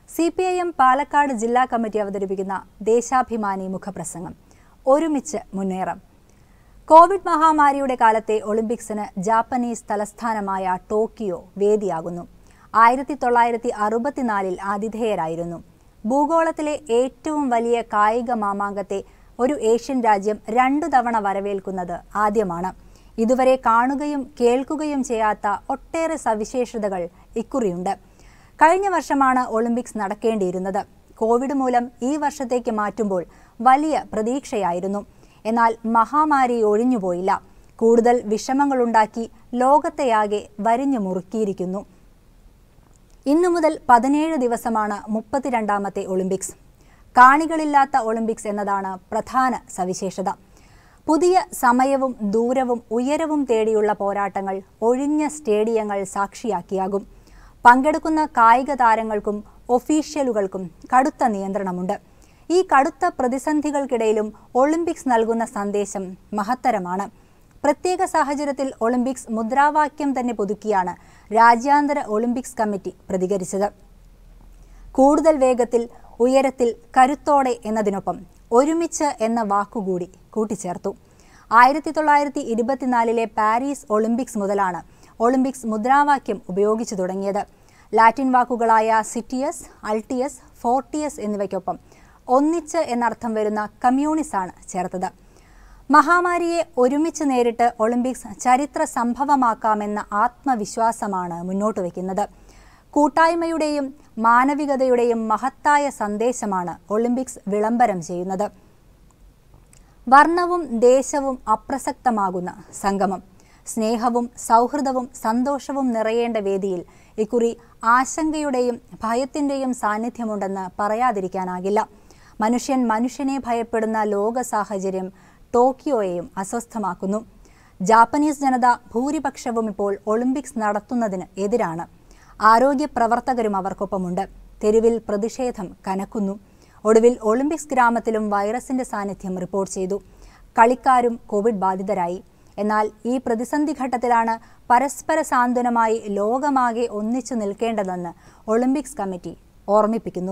C P I M Palakkad ജില്ലാ committee അവതരിപ്പിക്കുന്ന ദേശാഭിമാനി മുഖപ്രസംഗം ഒരുമിച്ച് മുന്നേറാം കോവിഡ് മഹാമാരിയുടെ കാലത്തെ ഒളിമ്പിക്സിന് ജാപ്പനീസ് തലസ്ഥാനമായ ടോക്കിയോ വേദിയാകുന്നു ആയിരത്തി തൊള്ളായിരത്തി അറുപത്തിനാലിൽ ആതിഥേയരായിരുന്നു ഭൂഗോളത്തിലെ ഏറ്റവും വലിയ കായിക മാമാങ്കത്തെ ഒരു ഏഷ്യൻ രാജ്യം രണ്ടു തവണ വരവേൽക്കുന്നത് ആദ്യമാണ് ഇതുവരെ കാണുകയും കേൾക്കുകയും ചെയ്യാത്ത ഒട്ടേറെ സവിശേഷതകൾ ഇക്കുറിയുണ്ട് കഴിഞ്ഞ വർഷമാണ് ഒളിമ്പിക്സ് നടക്കേണ്ടിയിരുന്നത് കോവിഡ് മൂലം ഈ വർഷത്തേക്ക് മാറ്റുമ്പോൾ വലിയ പ്രതീക്ഷയായിരുന്നു എന്നാൽ മഹാമാരി ഒഴിഞ്ഞുപോയില്ല കൂടുതൽ വിഷമങ്ങളുണ്ടാക്കി ലോകത്തെയാകെ വരിഞ്ഞു മുറുക്കിയിരിക്കുന്നു ഇന്നു മുതൽ പതിനേഴ് ദിവസമാണ് മുപ്പത്തിരണ്ടാമത്തെ ഒളിമ്പിക്സ് കാണികളില്ലാത്ത ഒളിമ്പിക്സ് എന്നതാണ് പ്രധാന സവിശേഷത പുതിയ സമയവും ദൂരവും ഉയരവും തേടിയുള്ള പോരാട്ടങ്ങൾ ഒഴിഞ്ഞ സ്റ്റേഡിയങ്ങൾ സാക്ഷിയാക്കിയാകും പങ്കെടുക്കുന്ന കായിക താരങ്ങൾക്കും ഒഫീഷ്യലുകൾക്കും കടുത്ത നിയന്ത്രണമുണ്ട് ഈ കടുത്ത പ്രതിസന്ധികൾക്കിടയിലും ഒളിമ്പിക്സ് നൽകുന്ന സന്ദേശം മഹത്തരമാണ് പ്രത്യേക സാഹചര്യത്തിൽ ഒളിമ്പിക്സ് മുദ്രാവാക്യം തന്നെ പുതുക്കിയാണ് രാജ്യാന്തര ഒളിമ്പിക്സ് കമ്മിറ്റി പ്രതികരിച്ചത് കൂടുതൽ വേഗത്തിൽ ഉയരത്തിൽ കരുത്തോടെ എന്നതിനൊപ്പം ഒരുമിച്ച് എന്ന വാക്കുകൂടി കൂട്ടിച്ചേർത്തു ആയിരത്തി തൊള്ളായിരത്തി ഇരുപത്തിനാലിലെ പാരീസ് ഒളിമ്പിക്സ് മുതലാണ് ഒളിമ്പിക്സ് മുദ്രാവാക്യം ഉപയോഗിച്ചു തുടങ്ങിയത് ലാറ്റിൻ വാക്കുകളായ സിറ്റിയസ് അൾട്ടിയസ് ഫോർട്ടിയസ് എന്നിവയ്ക്കൊപ്പം ഒന്നിച്ച് എന്നർത്ഥം വരുന്ന കമ്മ്യൂണിസാണ് ചേർത്തത് മഹാമാരിയെ ഒരുമിച്ച് നേരിട്ട് ഒളിമ്പിക്സ് ചരിത്ര സംഭവമാക്കാമെന്ന ആത്മവിശ്വാസമാണ് മുന്നോട്ട് വയ്ക്കുന്നത് കൂട്ടായ്മയുടെയും മാനവികതയുടെയും മഹത്തായ സന്ദേശമാണ് ഒളിമ്പിക്സ് വിളംബരം ചെയ്യുന്നത് വർണ്ണവും ദേശവും അപ്രസക്തമാകുന്ന സംഗമം സ്നേഹവും സൗഹൃദവും സന്തോഷവും നിറയേണ്ട വേദിയിൽ ഇക്കുറി ആശങ്കയുടെയും ഭയത്തിൻ്റെയും സാന്നിധ്യമുണ്ടെന്ന് പറയാതിരിക്കാനാകില്ല മനുഷ്യൻ മനുഷ്യനെ ഭയപ്പെടുന്ന ലോക സാഹചര്യം ടോക്കിയോയെയും അസ്വസ്ഥമാക്കുന്നു ജാപ്പനീസ് ജനത ഭൂരിപക്ഷവും ഇപ്പോൾ ഒളിമ്പിക്സ് നടത്തുന്നതിന് എതിരാണ് ആരോഗ്യ പ്രവർത്തകരും അവർക്കൊപ്പമുണ്ട് തെരുവിൽ പ്രതിഷേധം കനക്കുന്നു ഒടുവിൽ ഒളിമ്പിക്സ് ഗ്രാമത്തിലും വൈറസിന്റെ സാന്നിധ്യം റിപ്പോർട്ട് ചെയ്തു കളിക്കാരും കോവിഡ് ബാധിതരായി എന്നാൽ ഈ പ്രതിസന്ധി ഘട്ടത്തിലാണ് പരസ്പര സാന്ത്വനമായി ലോകമാകെ ഒന്നിച്ചു നിൽക്കേണ്ടതെന്ന് ഒളിമ്പിക്സ് കമ്മിറ്റി ഓർമ്മിപ്പിക്കുന്നു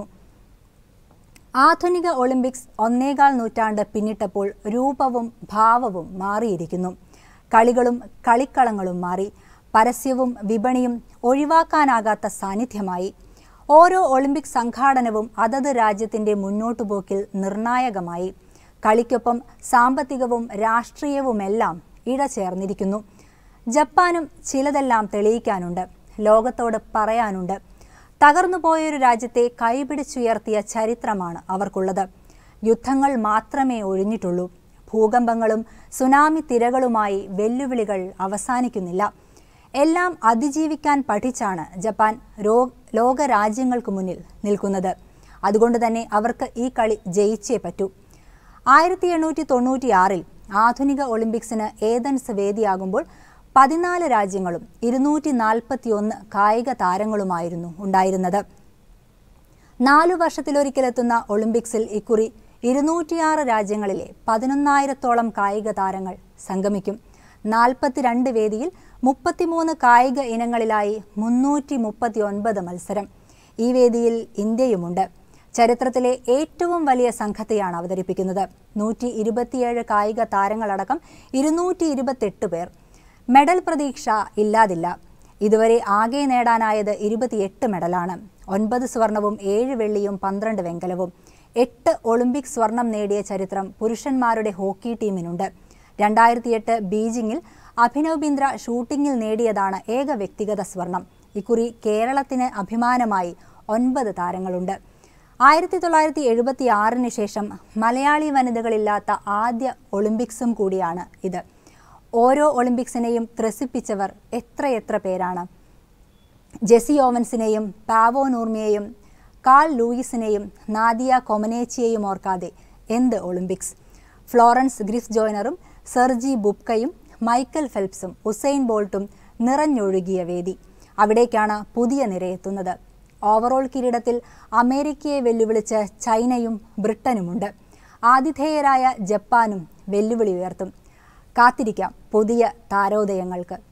ആധുനിക ഒളിമ്പിക്സ് ഒന്നേകാൽ നൂറ്റാണ്ട് പിന്നിട്ടപ്പോൾ രൂപവും ഭാവവും മാറിയിരിക്കുന്നു കളികളും കളിക്കളങ്ങളും മാറി പരസ്യവും വിപണിയും ഒഴിവാക്കാനാകാത്ത സാന്നിധ്യമായി ഓരോ ഒളിമ്പിക് സംഘാടനവും അതത് രാജ്യത്തിന്റെ മുന്നോട്ടുപോക്കിൽ നിർണായകമായി കളിക്കൊപ്പം സാമ്പത്തികവും രാഷ്ട്രീയവുമെല്ലാം ഇഴചേർന്നിരിക്കുന്നു ജപ്പാനും ചിലതെല്ലാം തെളിയിക്കാനുണ്ട് ലോകത്തോട് പറയാനുണ്ട് തകർന്നു പോയൊരു രാജ്യത്തെ കൈപിടിച്ചുയർത്തിയ ചരിത്രമാണ് അവർക്കുള്ളത് യുദ്ധങ്ങൾ മാത്രമേ ഒഴിഞ്ഞിട്ടുള്ളൂ ഭൂകമ്പങ്ങളും സുനാമി തിരകളുമായി വെല്ലുവിളികൾ അവസാനിക്കുന്നില്ല എല്ലാം അതിജീവിക്കാൻ പഠിച്ചാണ് ജപ്പാൻ രോ ലോകരാജ്യങ്ങൾക്ക് മുന്നിൽ നിൽക്കുന്നത് അതുകൊണ്ട് തന്നെ അവർക്ക് ഈ കളി ജയിച്ചേ പറ്റൂ ആയിരത്തി എണ്ണൂറ്റി തൊണ്ണൂറ്റിയാറിൽ ആധുനിക ഒളിമ്പിക്സിന് ഏതൻസ് വേദിയാകുമ്പോൾ പതിനാല് രാജ്യങ്ങളും ഇരുന്നൂറ്റി നാൽപ്പത്തിയൊന്ന് കായിക താരങ്ങളുമായിരുന്നു ഉണ്ടായിരുന്നത് നാലു വർഷത്തിലൊരിക്കലെത്തുന്ന ഒളിമ്പിക്സിൽ ഇക്കുറി ഇരുന്നൂറ്റിയാറ് രാജ്യങ്ങളിലെ പതിനൊന്നായിരത്തോളം കായിക താരങ്ങൾ സംഗമിക്കും നാൽപ്പത്തിരണ്ട് വേദിയിൽ മുപ്പത്തിമൂന്ന് കായിക ഇനങ്ങളിലായി മുന്നൂറ്റി മുപ്പത്തി ഒൻപത് മത്സരം ഈ വേദിയിൽ ഇന്ത്യയുമുണ്ട് ചരിത്രത്തിലെ ഏറ്റവും വലിയ സംഘത്തെയാണ് അവതരിപ്പിക്കുന്നത് നൂറ്റി ഇരുപത്തിയേഴ് കായിക താരങ്ങളടക്കം ഇരുന്നൂറ്റി ഇരുപത്തെട്ട് പേർ മെഡൽ പ്രതീക്ഷ ഇല്ലാതില്ല ഇതുവരെ ആകെ നേടാനായത് ഇരുപത്തിയെട്ട് മെഡലാണ് ഒൻപത് സ്വർണവും ഏഴ് വെള്ളിയും പന്ത്രണ്ട് വെങ്കലവും എട്ട് ഒളിമ്പിക് സ്വർണം നേടിയ ചരിത്രം പുരുഷന്മാരുടെ ഹോക്കി ടീമിനുണ്ട് രണ്ടായിരത്തിയെട്ട് ബീജിംഗിൽ അഭിനവ് ബിന്ദ്ര ഷൂട്ടിംഗിൽ നേടിയതാണ് ഏക വ്യക്തിഗത സ്വർണം ഇക്കുറി കേരളത്തിന് അഭിമാനമായി ഒൻപത് താരങ്ങളുണ്ട് ആയിരത്തി തൊള്ളായിരത്തി എഴുപത്തി ആറിന് ശേഷം മലയാളി വനിതകളില്ലാത്ത ആദ്യ ഒളിമ്പിക്സും കൂടിയാണ് ഇത് ഓരോ ഒളിമ്പിക്സിനെയും ത്രസിപ്പിച്ചവർ എത്രയെത്ര പേരാണ് ജെസി ഓവൻസിനെയും പാവോ നൂർമിയെയും കാൾ ലൂയിസിനെയും നാദിയ കൊമനേച്ചിയെയും ഓർക്കാതെ എന്ത് ഒളിമ്പിക്സ് ഫ്ലോറൻസ് ഗ്രിഫ് ജോയ്നറും സെർജി ബുബ്കയും മൈക്കൽ ഫെൽപ്സും ഉസൈൻ ബോൾട്ടും നിറഞ്ഞൊഴുകിയ വേദി അവിടേക്കാണ് പുതിയ നിരയെത്തുന്നത് ഓവറോൾ കിരീടത്തിൽ അമേരിക്കയെ വെല്ലുവിളിച്ച് ചൈനയും ബ്രിട്ടനുമുണ്ട് ആതിഥേയരായ ജപ്പാനും വെല്ലുവിളി ഉയർത്തും കാത്തിരിക്കാം പുതിയ താരോദയങ്ങൾക്ക്